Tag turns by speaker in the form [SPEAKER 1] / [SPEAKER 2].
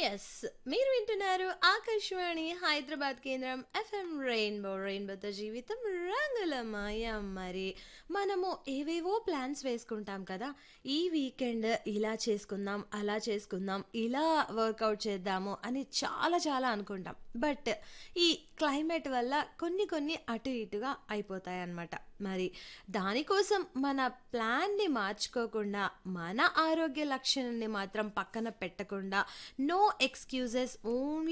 [SPEAKER 1] yes మీరు వింటున్నారు ఆకాశవాణి హైదరాబాద్ కేంద్రం ఎఫ్ఎం రెయిన్బో రెయిన్బోతో జీవితం రంగులమాయ మరి మనము ఏవేవో ప్లాన్స్ వేసుకుంటాం కదా ఈ వీకెండ్ ఇలా చేసుకుందాం అలా చేసుకుందాం ఇలా వర్కౌట్ చేద్దాము అని చాలా చాలా అనుకుంటాం బట్ ఈ క్లైమేట్ వల్ల కొన్ని కొన్ని అటు ఇటుగా అయిపోతాయి అన్నమాట మరి దానికోసం మన ప్లాన్ని మార్చుకోకుండా మన ఆరోగ్య లక్షణాన్ని మాత్రం పక్కన పెట్టకుండా నో ఎక్స్క్యూజెస్ ఓన్లీ